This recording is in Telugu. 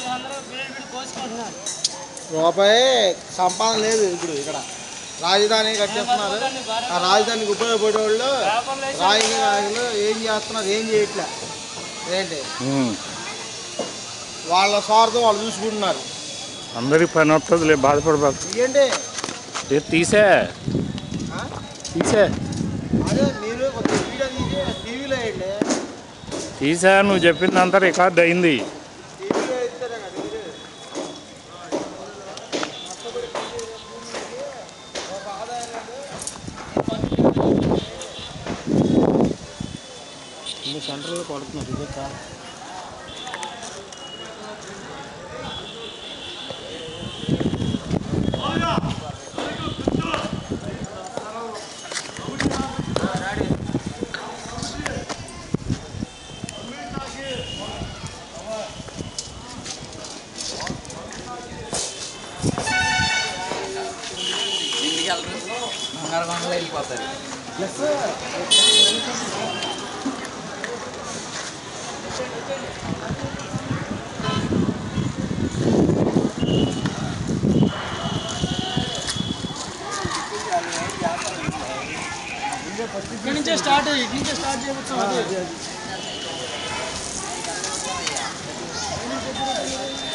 వాళ్ళందరూ వీడు వీడు కోసుకుంటున్నారు రూపాయి సంపాదన లేదు ఇప్పుడు ఇక్కడ రాజధాని కట్టేస్తున్నారు ఆ రాజధానికి ఉపయోగపడే వాళ్ళు రాజకీయ నాయకులు ఏం చేస్తున్నారు ఏం చేయట్లే ఏంటి ఉమ్. వాళ్ళ స్వార్థం వాళ్ళు చూసుకుంటున్నారు అందరికి పని వస్తుందిలే బాధపడబాకు ఏంటి ఏ తీసే ఆ? తీసే అదే మీరు ఒక వీడియో తీసి టీవీలో వేయండి తీసా నువ్వు చెప్పిందంతా రికార్డ్ అయింది టీవీలో ఇస్తారే కదా మీరు ఒక ఆదాయం సెంటర్లో కొడుతున్నారు ఇదే కాదు ఇక్కడి నుంచే స్టార్ట్ ఇటు నుంచే స్టార్ట్ చేయవచ్చు